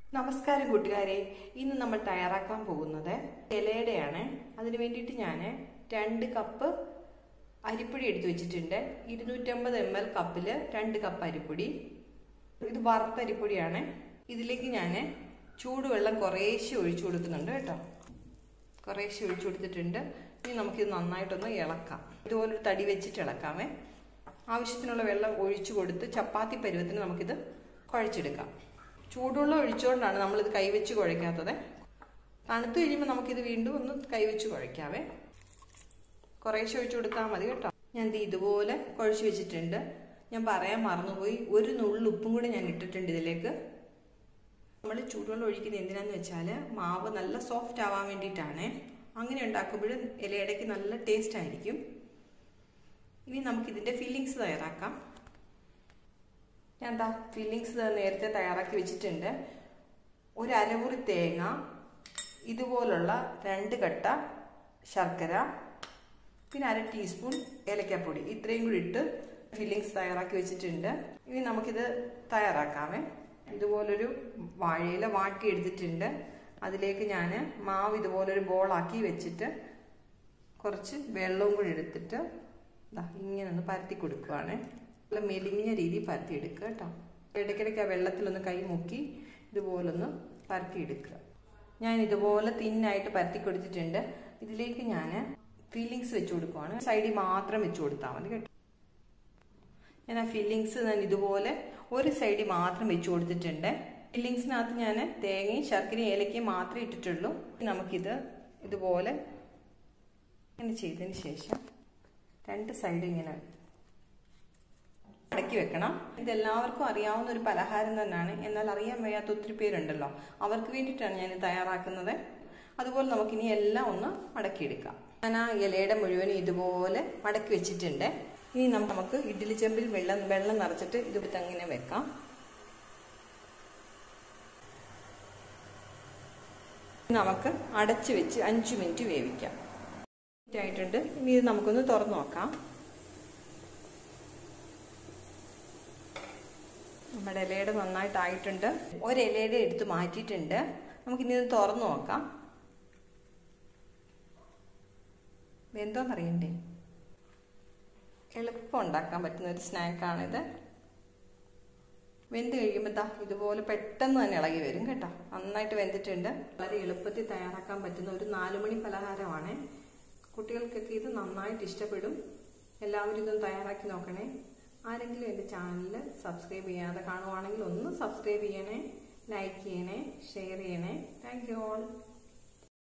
നമസ്കാരം കൂട്ടുകാരെ ഇന്ന് നമ്മൾ തയ്യാറാക്കാൻ പോകുന്നത് ഇലയുടെയാണ് അതിന് വേണ്ടിയിട്ട് ഞാൻ രണ്ട് കപ്പ് അരിപ്പൊടി എടുത്തു വെച്ചിട്ടുണ്ട് ഇരുന്നൂറ്റമ്പത് എം എൽ കപ്പിൽ രണ്ട് കപ്പ് അരിപ്പൊടി ഇത് വറുത്ത അരിപ്പൊടിയാണ് ഇതിലേക്ക് ഞാൻ ചൂടുവെള്ളം കുറേശ്ശെ ഒഴിച്ചു കൊടുക്കുന്നുണ്ട് കേട്ടോ കുറേശ്ശെ ഒഴിച്ചു കൊടുത്തിട്ടുണ്ട് ഇനി നമുക്കിത് നന്നായിട്ടൊന്ന് ഇളക്കാം ഇതുപോലൊരു തടി വെച്ചിട്ട് ഇളക്കാമേ ആവശ്യത്തിനുള്ള വെള്ളം ഒഴിച്ചു കൊടുത്ത് ചപ്പാത്തി പരുവത്തിന് നമുക്കിത് കുഴച്ചെടുക്കാം ചൂടുവെള്ളം ഒഴിച്ചുകൊണ്ടാണ് നമ്മളിത് കൈവച്ച് കുഴയ്ക്കാത്തത് തണുത്ത് കഴിയുമ്പോൾ നമുക്കിത് വീണ്ടും ഒന്ന് കൈവച്ച് കുഴയ്ക്കാവേ കുറേശ്ശെ ഒഴിച്ചു കൊടുത്താൽ മതി കേട്ടോ ഞാൻ ഇത് ഇതുപോലെ കുഴച്ച് വെച്ചിട്ടുണ്ട് ഞാൻ പറയാൻ മറന്നുപോയി ഒരു നുള്ളു ഉപ്പും കൂടി ഞാൻ ഇട്ടിട്ടുണ്ട് ഇതിലേക്ക് നമ്മൾ ചൂടുവെള്ളം ഒഴിക്കുന്നത് എന്തിനാന്ന് വെച്ചാൽ മാവ് നല്ല സോഫ്റ്റ് ആവാൻ വേണ്ടിയിട്ടാണ് അങ്ങനെ ഉണ്ടാക്കുമ്പോഴും ഇലയിടയ്ക്ക് നല്ല ടേസ്റ്റ് ആയിരിക്കും ഇനി നമുക്കിതിൻ്റെ ഫില്ലിങ്സ് തയ്യാറാക്കാം ഞാൻ എന്താ ഫില്ലിങ്സ് നേരത്തെ തയ്യാറാക്കി വെച്ചിട്ടുണ്ട് ഒരു അരമുറി തേങ്ങ ഇതുപോലുള്ള രണ്ട് കട്ട ശർക്കര പിന്നെ അര ടീസ്പൂൺ ഏലക്കാപ്പൊടി ഇത്രയും കൂടി ഇട്ട് ഫില്ലിങ്സ് തയ്യാറാക്കി വെച്ചിട്ടുണ്ട് ഇനി നമുക്കിത് തയ്യാറാക്കാമേ ഇതുപോലൊരു വാഴയില വാട്ടി എടുത്തിട്ടുണ്ട് അതിലേക്ക് ഞാൻ മാവ് ഇതുപോലൊരു ബോളാക്കി വെച്ചിട്ട് കുറച്ച് വെള്ളവും കൂടി എടുത്തിട്ട് ഇങ്ങനെ ഒന്ന് പരത്തി കൊടുക്കുവാണ് നല്ല മെലിഞ്ഞ രീതിയിൽ പരത്തി എടുക്കുക കേട്ടോ ഇടയ്ക്കിടയ്ക്ക് ആ വെള്ളത്തിലൊന്ന് കൈ മുക്കി ഇതുപോലൊന്ന് പരത്തി എടുക്കുക ഞാൻ ഇതുപോലെ തിന്നായിട്ട് പരത്തി കൊടുത്തിട്ടുണ്ട് ഇതിലേക്ക് ഞാൻ ഫീലിങ്സ് വെച്ച് കൊടുക്കുവാണ് സൈഡിൽ മാത്രം വെച്ച് കൊടുത്താൽ മതി കേട്ടോ ഞാൻ ആ ഫില്ലിങ്സ് ഞാൻ ഇതുപോലെ ഒരു സൈഡിൽ മാത്രം വെച്ച് കൊടുത്തിട്ടുണ്ട് ഫില്ലിങ്സിനകത്ത് ഞാൻ തേങ്ങയും ശർക്കരയും ഏലക്കയും മാത്രമേ ഇട്ടിട്ടുള്ളൂ നമുക്കിത് ഇതുപോലെ ഇങ്ങനെ ചെയ്തതിന് ശേഷം രണ്ട് സൈഡ് ഇങ്ങനെ അടക്കി വെക്കണം ഇതെല്ലാവർക്കും അറിയാവുന്ന ഒരു പലഹാരം തന്നെയാണ് എന്നാൽ അറിയാൻ വയ്യാത്ത ഒത്തിരി പേരുണ്ടല്ലോ അവർക്ക് വേണ്ടിയിട്ടാണ് ഞാൻ തയ്യാറാക്കുന്നത് അതുപോലെ നമുക്കിനി എല്ലാം ഒന്ന് മടക്കിയെടുക്കാം ഞാൻ ആ ഇലയുടെ മുഴുവനും ഇതുപോലെ മടക്കി വെച്ചിട്ടുണ്ട് ഇനി നമുക്ക് ഇഡ്ഡലി ചെമ്പിൽ വെള്ളം വെള്ളം നിറച്ചിട്ട് ഇതുപോലെ അങ്ങനെ വെക്കാം നമുക്ക് അടച്ചു വെച്ച് അഞ്ച് മിനിറ്റ് വേവിക്കാം ആയിട്ടുണ്ട് ഇനി ഇത് നമുക്കൊന്ന് തുറന്നു നോക്കാം നമ്മുടെ ഇലയുടെ നന്നായിട്ടായിട്ടുണ്ട് ഒരിലയുടെ എടുത്ത് മാറ്റിയിട്ടുണ്ട് നമുക്കിനി ഇത് തുറന്നു നോക്കാം എന്തോന്നറിയണ്ടേ എളുപ്പം ഉണ്ടാക്കാൻ പറ്റുന്ന ഒരു സ്നാക്കാണിത് വെന്ത് കഴിയുമ്പോൾ ദാ ഇതുപോലെ പെട്ടെന്ന് തന്നെ ഇളകി വരും കേട്ടോ നന്നായിട്ട് വെന്തിട്ടുണ്ട് വളരെ എളുപ്പത്തിൽ തയ്യാറാക്കാൻ പറ്റുന്ന ഒരു നാലുമണി പലഹാരമാണ് കുട്ടികൾക്കൊക്കെ ഇത് നന്നായിട്ട് ഇഷ്ടപ്പെടും എല്ലാവരും ഇതൊന്ന് തയ്യാറാക്കി നോക്കണേ ആരെങ്കിലും എൻ്റെ ചാനൽ സബ്സ്ക്രൈബ് ചെയ്യാതെ കാണുവാണെങ്കിൽ ഒന്ന് സബ്സ്ക്രൈബ് ചെയ്യണേ ലൈക്ക് ചെയ്യണേ ഷെയർ ചെയ്യണേ താങ്ക് യു ഓൾ